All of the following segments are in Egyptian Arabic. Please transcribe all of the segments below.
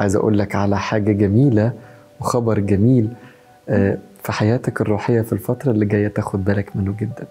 عايز أقول لك على حاجة جميلة وخبر جميل آه، في حياتك الروحية في الفترة اللي جاية تاخد بالك منه جدا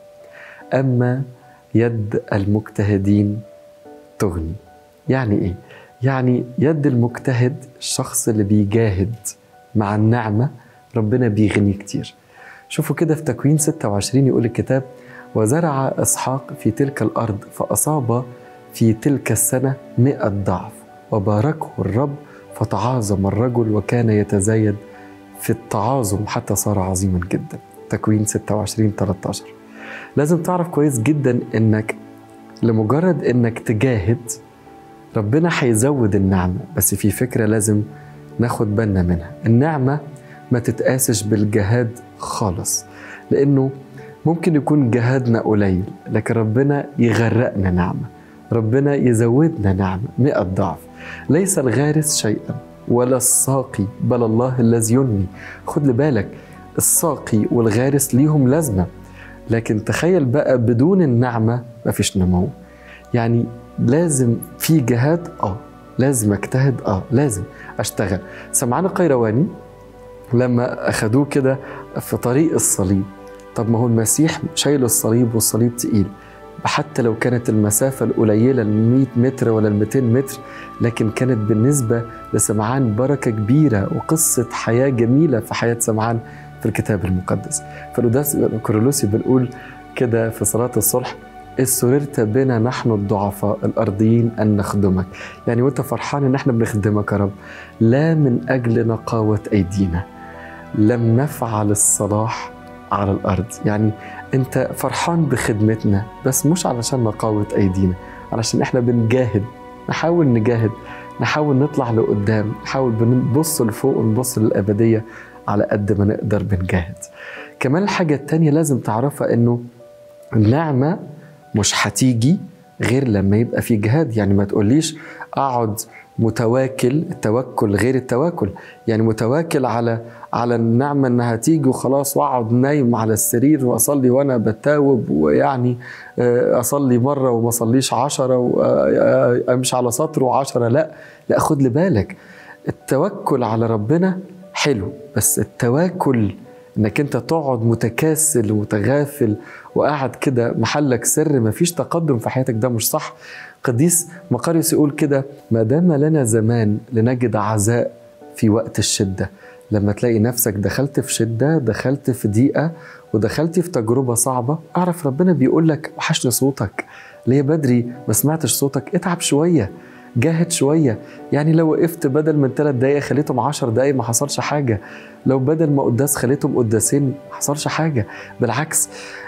أما يد المجتهدين تغني يعني إيه؟ يعني يد المجتهد الشخص اللي بيجاهد مع النعمة ربنا بيغني كتير شوفوا كده في تكوين 26 يقول الكتاب وزرع إسحاق في تلك الأرض فأصاب في تلك السنة مئة ضعف وباركه الرب فتعاظم الرجل وكان يتزايد في التعاظم حتى صار عظيما جدا تكوين 26 13 لازم تعرف كويس جدا انك لمجرد انك تجاهد ربنا هيزود النعمة بس في فكرة لازم ناخد بالنا منها النعمة ما تتقاسش بالجهاد خالص لأنه ممكن يكون جهادنا قليل لكن ربنا يغرقنا نعمة ربنا يزودنا نعمة مئة ضعف ليس الغارس شيئا ولا الساقي بل الله الذي ينمي خد بالك الساقي والغارس ليهم لازمة لكن تخيل بقى بدون النعمة مفيش نمو يعني لازم في جهاد اه لازم اجتهد اه لازم اشتغل سمعان القيرواني لما اخدوه كده في طريق الصليب طب ما هو المسيح شايل الصليب والصليب تقيل حتى لو كانت المسافة القليلة ال 100 متر ولا ال 200 متر لكن كانت بالنسبة لسمعان بركة كبيرة وقصة حياة جميلة في حياة سمعان في الكتاب المقدس فالقداس كورولوسي بنقول كده في صلاة الصلح إذ سررت بنا نحن الضعفاء الأرضيين أن نخدمك يعني وأنت فرحان إن إحنا بنخدمك يا رب لا من أجل نقاوة أيدينا لم نفعل الصلاح على الأرض يعني أنت فرحان بخدمتنا بس مش علشان نقاوة أيدينا علشان إحنا بنجاهد نحاول نجاهد نحاول نطلع لقدام نحاول بنبص لفوق ونبص للأبدية على قد ما نقدر بنجاهد كمان الحاجة التانية لازم تعرفها إنه النعمة مش هتيجي غير لما يبقى في جهاد يعني ما تقوليش اقعد متواكل التوكل غير التواكل يعني متواكل على على النعمه انها تيجي وخلاص واقعد نايم على السرير واصلي وانا بتاوب ويعني اصلي مره وما اصليش عشرة وامشي على سطر وعشرة لا لا خد لي بالك التوكل على ربنا حلو بس التواكل انك انت تقعد متكاسل ومتغافل وقاعد كده محلك سر مفيش تقدم في حياتك ده مش صح قديس مقاريوس يقول كده ما دام لنا زمان لنجد عزاء في وقت الشده لما تلاقي نفسك دخلت في شده دخلت في ضيقه ودخلت في تجربه صعبه اعرف ربنا بيقول لك وحشني صوتك ليه بدري ما سمعتش صوتك اتعب شويه جاهد شوية يعني لو وقفت بدل من ثلاث دقايق خليتهم عشر دقايق ما حصلش حاجة لو بدل ما قداس خليتهم قداسين ما حصلش حاجة بالعكس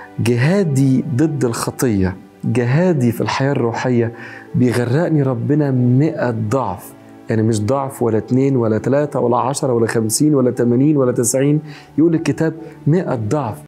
جهادي ضد الخطية جهادي في الحياة الروحية بيغرقني ربنا مئة ضعف يعني مش ضعف ولا اتنين ولا تلاتة ولا عشرة ولا خمسين ولا تمانين ولا تسعين يقول الكتاب مئة ضعف